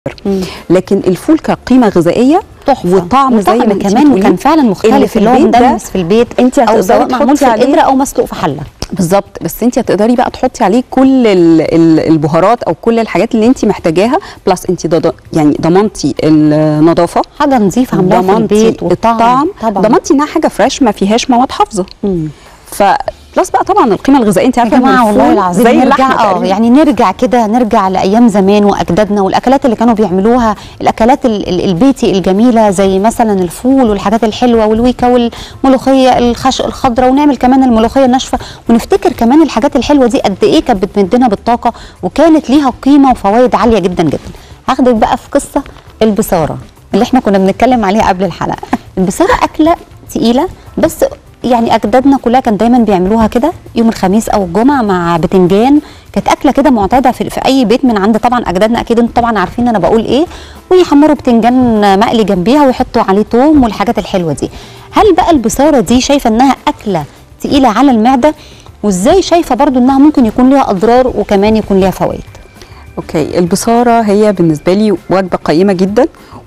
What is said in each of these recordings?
مم. لكن الفول كقيمه غذائيه تحفه وطعم زي ما وطعم انت كمان بتقولي. وكان فعلا اللي مختلف في اللي هو البيت ده مدمس في البيت انت او هتقدري سواء معمول تحطي في عليه القدره او مسلوق في حله بالظبط بس انت هتقدري بقى تحطي عليه كل ال- ال- البهارات او كل الحاجات اللي انت محتاجاها بلس انت ضد- يعني ضمنتي النظافه حاجه نظيفه عاملاها في ضمنتي البيت والطعم الطعم طبعا ضمنتي انها حاجه فريش ما فيهاش مواد حافظه مم. ف بلس بقى طبعا القيمه الغذائيه انت يا عارفه إن جماعه والله الفول العظيم زي نرجع اللحمه اه تقريباً. يعني نرجع كده نرجع لايام زمان واجدادنا والاكلات اللي كانوا بيعملوها الاكلات ال- ال- البيتي الجميله زي مثلا الفول والحاجات الحلوه والويكا والملوخيه الخش الخضراء ونعمل كمان الملوخيه الناشفه ونفتكر كمان الحاجات الحلوه دي قد ايه كانت بتمدنا بالطاقه وكانت ليها قيمه وفوائد عاليه جدا جدا هاخدك بقى في قصه البصاره اللي احنا كنا بنتكلم عليها قبل الحلقه البصاره اكله تقيله بس يعني اجدادنا كلها كان دايما بيعملوها كده يوم الخميس او الجمعه مع بتنجان كانت اكله كده معتاده في, في اي بيت من عند طبعا اجدادنا اكيد انتوا طبعا عارفين انا بقول ايه ويحمروا بتنجان مقلي جنبيها ويحطوا عليه توم والحاجات الحلوه دي هل بقى البصاره دي شايفه انها اكله تقيله على المعده وازاي شايفه برضو انها ممكن يكون ليها اضرار وكمان يكون ليها فوائد اوكي البصاره هي بالنسبه لي وجبه قيمه جدا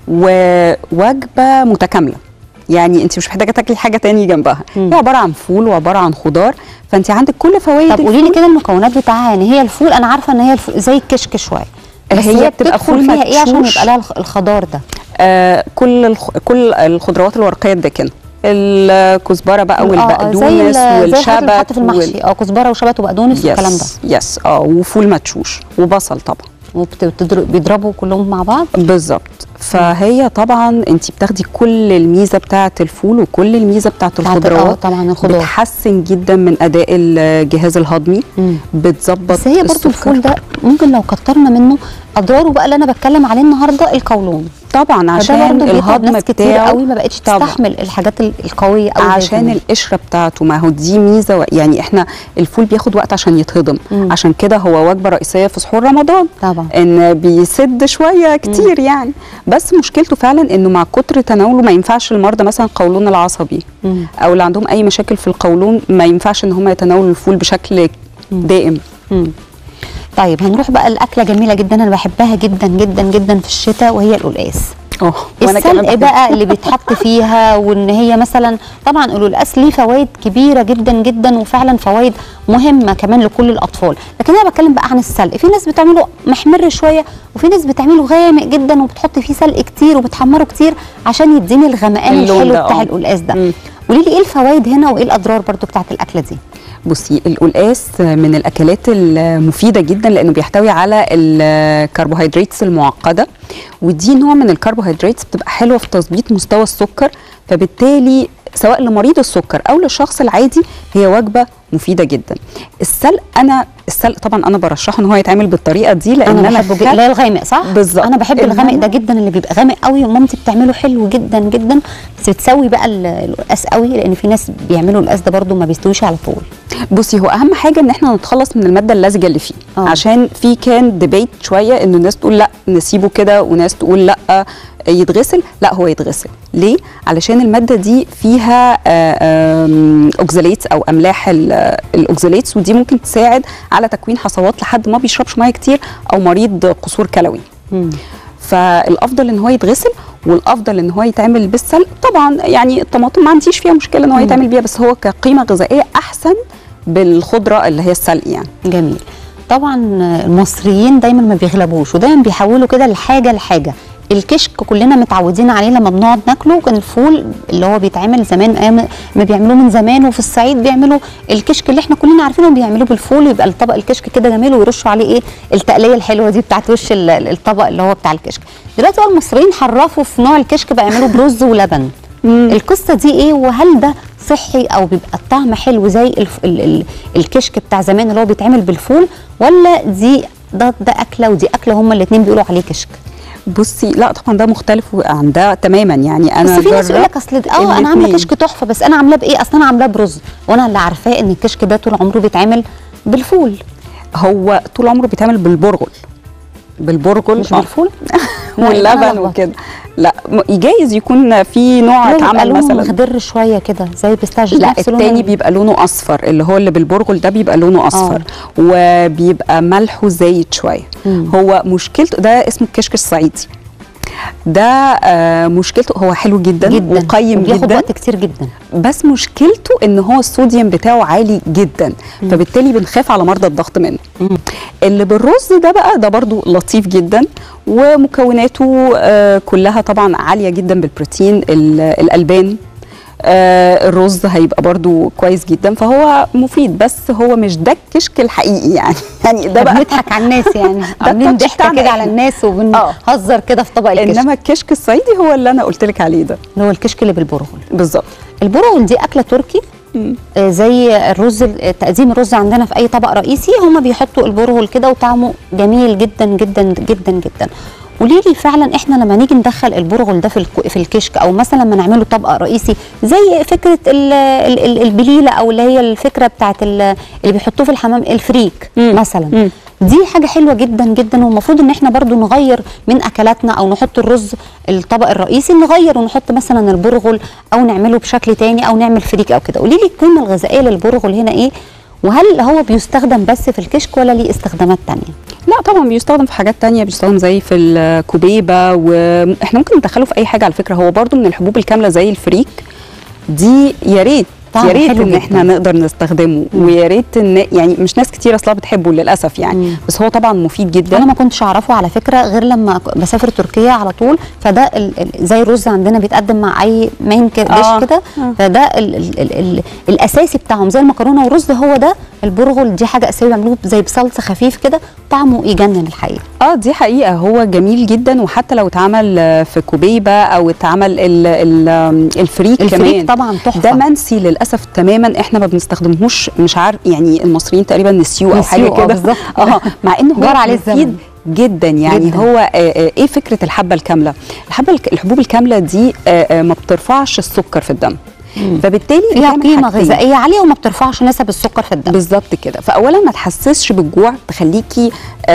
ووجبه متكامله يعني انت مش محتاجه تاكلي حاجه تاني جنبها مم. هي عباره عن فول وعباره عن خضار فانت عندك كل فوائد طب قولي لي الفول. كده المكونات بتاعها يعني هي الفول انا عارفه ان هي الفول زي الكشك شويه بس هي هي بتبقى بتدخل فول فيها ايه عشان مدشوش. يبقى لها الخ- الخضار ده آه كل الخ... كل الخضروات الورقيه الداكنه الكزبره بقى آه، آه، والبقدونس زي ال- زي الحاجات اللي والشبت بتتحط في المحشي اه كزبره وشبت وبقدونس والكلام ده يس اه وفول مدشوش وبصل طبعا وبيضربوا كلهم مع بعض بالظبط فهي طبعا انت بتاخدي كل الميزه بتاعه الفول وكل الميزه بتاعه بتاعت- اه الخضروات طبعا الخضار بتحسن جدا من اداء الجهاز الهضمي مم. بتظبط بس هي برضو السكر. الفول ده ممكن لو كترنا منه اضراره بقى اللي انا بتكلم عليه النهارده القولون طبعا فده عشان برضو بيتعب الهضم ناس كتير بتاعه قوي ما بقتش طبعاً. تستحمل الحاجات ال- القويه قوي زي عشان زمان. القشره بتاعته ما هو دي ميزه و- يعني احنا الفول بياخد وقت عشان يتهضم مم. عشان كده هو وجبه رئيسيه في سحور رمضان طبعا ان بيسد شويه كتير يعني بس مشكلته فعلا انه مع كتر تناوله ما ينفعش المرضى مثلا القولون العصبي مم. او اللي عندهم اي مشاكل في القولون ما ينفعش ان هم يتناولوا الفول بشكل دائم مم. طيب هنروح بقى لاكله جميله جدا انا بحبها جدا جدا جدا في الشتاء وهي القلقاس اه السلق بحب- بقى اللي بيتحط فيها وان هي مثلا طبعا القلقاس ليه فوائد كبيره جدا جدا وفعلا فوائد مهمه كمان لكل الاطفال لكن انا بتكلم بقى عن السلق في ناس بتعمله محمر شويه وفي ناس بتعمله غامق جدا وبتحط فيه سلق كتير وبتحمره كتير عشان يديني الغمقان اللون الحلو ده، بتاع اه. القلقاس ده مم. قولي لي ايه الفوائد هنا وايه الاضرار برضو بتاعت الاكله دي بصي القلقاس من الاكلات المفيده جدا لانه بيحتوي على الكربوهيدرات المعقده ودي نوع من الكربوهيدرات بتبقى حلوه في تظبيط مستوى السكر فبالتالي سواء لمريض السكر او للشخص العادي هي وجبه مفيده جدا السلق انا السلق طبعا انا برشحه ان هو يتعمل بالطريقه دي لان انا انا بحبه جدا خدت- اللي هي الغامق صح بالظبط. انا بحب الغامق إنما- ده جدا اللي بيبقى غامق قوي ومامتي بتعمله حلو جدا جدا بس بتسوي بقى ال- القلقاس قوي لان في ناس بيعملوا القلقاس ده برده ما بيستويش على طول بصي هو اهم حاجه ان احنا نتخلص من الماده اللزجه اللي فيه آه. أوه. عشان في كان ديبيت شويه انه الناس تقول لا نسيبه كده وناس تقول لا يتغسل لا هو يتغسل ليه علشان الماده دي فيها اوكزاليتس او املاح ال- الاوكزاليتس ودي ممكن تساعد على تكوين حصوات لحد ما بيشربش ميه كتير او مريض قصور كلوي فالافضل ان هو يتغسل والافضل ان هو يتعمل بالسلق طبعا يعني الطماطم ما عنديش فيها مشكله ان هو مم. يتعمل بيها بس هو كقيمه غذائيه احسن بالخضره اللي هي السلق يعني جميل طبعا المصريين دايما ما بيغلبوش ودايما بيحولوا كده الحاجه لحاجه الكشك كلنا متعودين عليه لما بنقعد ناكله كان الفول اللي هو بيتعمل زمان ايام ما بيعملوه من زمان وفي الصعيد بيعملوا الكشك اللي احنا كلنا عارفينه بيعملوه بالفول يبقى الطبق الكشك كده جميل ويرشوا عليه ايه التقليه الحلوه دي بتاعت وش ال- الطبق اللي هو بتاع الكشك دلوقتي بقى المصريين حرفوا في نوع الكشك بقى يعملوا برز ولبن القصه دي ايه وهل ده صحي او بيبقى الطعم حلو زي الف... ال... ال... الكشك بتاع زمان اللي هو بيتعمل بالفول ولا دي ده ده اكله ودي اكله هما الاثنين بيقولوا عليه كشك بصي لا طبعا ده مختلف عن ده تماما يعني انا بس في ناس يقول جربت لك اصل اه انا عامله الاتنين. كشك تحفه بس انا عاملاه بايه اصل انا عاملاه برز وانا اللي عارفاه ان الكشك ده طول عمره بيتعمل بالفول هو طول عمره بيتعمل بالبرغل بالبرغل مش آه. بالفول لا، يبقى أنا واللبن لخبطت. وكده لا م- جايز يكون في نوع لونه بيبقى اتعمل لونه مثلا مخضر شويه كده زي بيستاج لا نفس لون التاني ال- بيبقى لونه اصفر اللي هو اللي بالبرغل ده بيبقى لونه اصفر وبيبقى ملحه زايد شويه مم. هو مشكلته ده اسمه الكشك الصعيدي ده آه مشكلته هو حلو جدا, جدا وقيم وبياخد جدا وقت كتير جدا بس مشكلته ان هو الصوديوم بتاعه عالي جدا فبالتالي بنخاف على مرضى الضغط منه اللي بالرز ده بقى ده برضو لطيف جدا ومكوناته آه كلها طبعا عاليه جدا بالبروتين ال- الالبان آه الرز هيبقى برضو كويس جدا فهو مفيد بس هو مش ده الكشك الحقيقي يعني يعني ده ده بقى بنضحك على الناس يعني عاملين التاتش ضحكه بتاعنا كده على إحنا. الناس آه. وبنهزر كده في طبق الكشك انما الكشك الصعيدي هو اللي انا قلت لك عليه ده اللي هو الكشك اللي بالبرغل بالظبط البرغل دي اكله تركي آه، زي الرز تقديم الرز عندنا في اي طبق رئيسي هم بيحطوا البرغل كده وطعمه جميل جدا جدا جدا جدا قولي لي فعلا احنا لما نيجي ندخل البرغل ده في الك- في الكشك او مثلا لما نعمله طبق رئيسي زي فكره ال ال ال البليله او اللي هي الفكره بتاعت ال- اللي بيحطوه في الحمام الفريك مم. مثلا مم. دي حاجه حلوه جدا جدا والمفروض ان احنا برضو نغير من اكلاتنا او نحط الرز الطبق الرئيسي نغير ونحط مثلا البرغل او نعمله بشكل تاني او نعمل فريك او كده قولي لي القيمه الغذائيه للبرغل هنا ايه وهل هو بيستخدم بس في الكشك ولا ليه استخدامات تانية لا طبعا بيستخدم في حاجات تانية بيستخدم زي في الكوبيبة واحنا ممكن ندخله في اي حاجة على فكرة هو برضو من الحبوب الكاملة زي الفريك دي يا ريت طعمه يا ريت حلو ان جداً. احنا نقدر نستخدمه ويا ريت ان يعني مش ناس كتير اصلا بتحبه للاسف يعني مم. بس هو طبعا مفيد جدا انا ما كنتش اعرفه على فكره غير لما ك- بسافر تركيا على طول فده ال ال زي الرز عندنا بيتقدم مع اي مين ك- آه. ديش كده آه. فده ال ال ال ال الاساسي بتاعهم زي المكرونه والرز هو ده البرغل دي حاجه اساسيه بيعملوه زي بصلصه خفيف كده طعمه يجنن الحقيقه اه دي حقيقة هو جميل جدا وحتى لو اتعمل آه، في كوبيبة او اتعمل ال ال آم، الفريك, الفريك كمان طبعا تحفه ده منسي للاسف تماما احنا ما بنستخدمهوش مش عارف يعني المصريين تقريبا نسيوه او حاجه نسيوه، آه، كده بالظبط. اه مع انه جار هو عليه مفيد الزمن. جدا يعني جداً. هو آه، آه، ايه فكره الحبه الكامله الحبه الك- الحبوب الكامله دي آه، آه، ما بترفعش السكر في الدم فبالتالي فيها بتعمل قيمه حاجتين. غذائيه عاليه وما بترفعش نسب السكر في الدم بالظبط كده فاولا ما تحسسش بالجوع تخليكي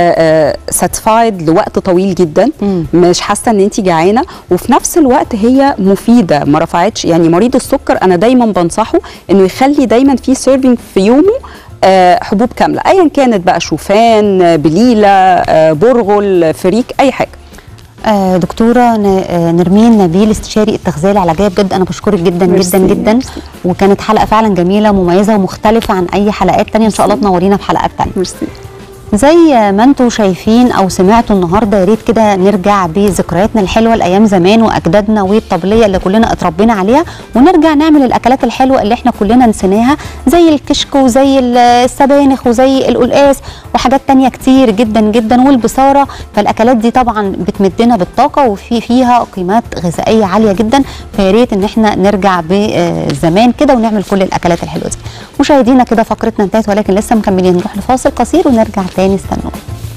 ساتسفايد لوقت طويل جدا مم. مش حاسه ان انت جعانه وفي نفس الوقت هي مفيده ما رفعتش يعني مريض السكر انا دايما بنصحه انه يخلي دايما في سيرفنج في يومه آه، حبوب كامله ايا كانت بقى شوفان آه، بليله آه، برغل فريك اي حاجه آه دكتوره ن- آه، نرمين نبيل استشاري التغذيه العلاجيه بجد انا بشكرك جدا ميرسي، جدا جدا ميرسي. وكانت حلقه فعلا جميله ومميزه ومختلفه عن اي حلقات تانية ان شاء الله تنورينا في حلقات تانية ميرسي زي ما انتم شايفين او سمعتوا النهارده يا ريت كده نرجع بذكرياتنا الحلوه لايام زمان واجدادنا والطبليه اللي كلنا اتربينا عليها ونرجع نعمل الاكلات الحلوه اللي احنا كلنا نسيناها زي الكشك وزي ال- السبانخ وزي القلقاس وحاجات تانية كتير جدا جدا والبصاره فالاكلات دي طبعا بتمدنا بالطاقه وفي فيها قيمات غذائيه عاليه جدا فيا ريت ان احنا نرجع بزمان كده ونعمل كل الاكلات الحلوه دي مشاهدينا كده فقرتنا انتهت ولكن لسه مكملين نروح لفاصل قصير ونرجع تاني استنوا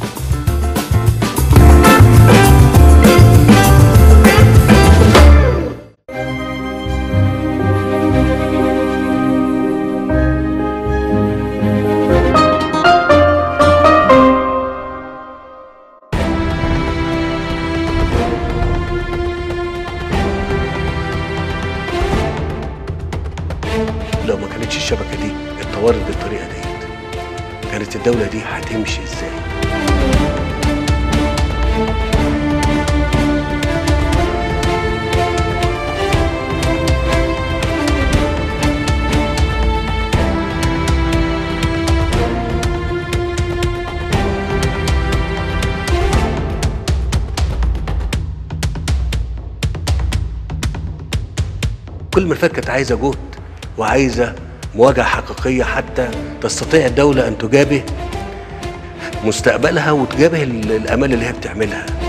لو ما كانتش الشبكه دي اتطورت بالطريقه ديت كانت الدوله دي هتمشي ازاي كل ملفات كانت عايزه جهد وعايزه مواجهه حقيقيه حتى تستطيع الدوله ان تجابه مستقبلها وتجابه ال- الامال اللي هي بتعملها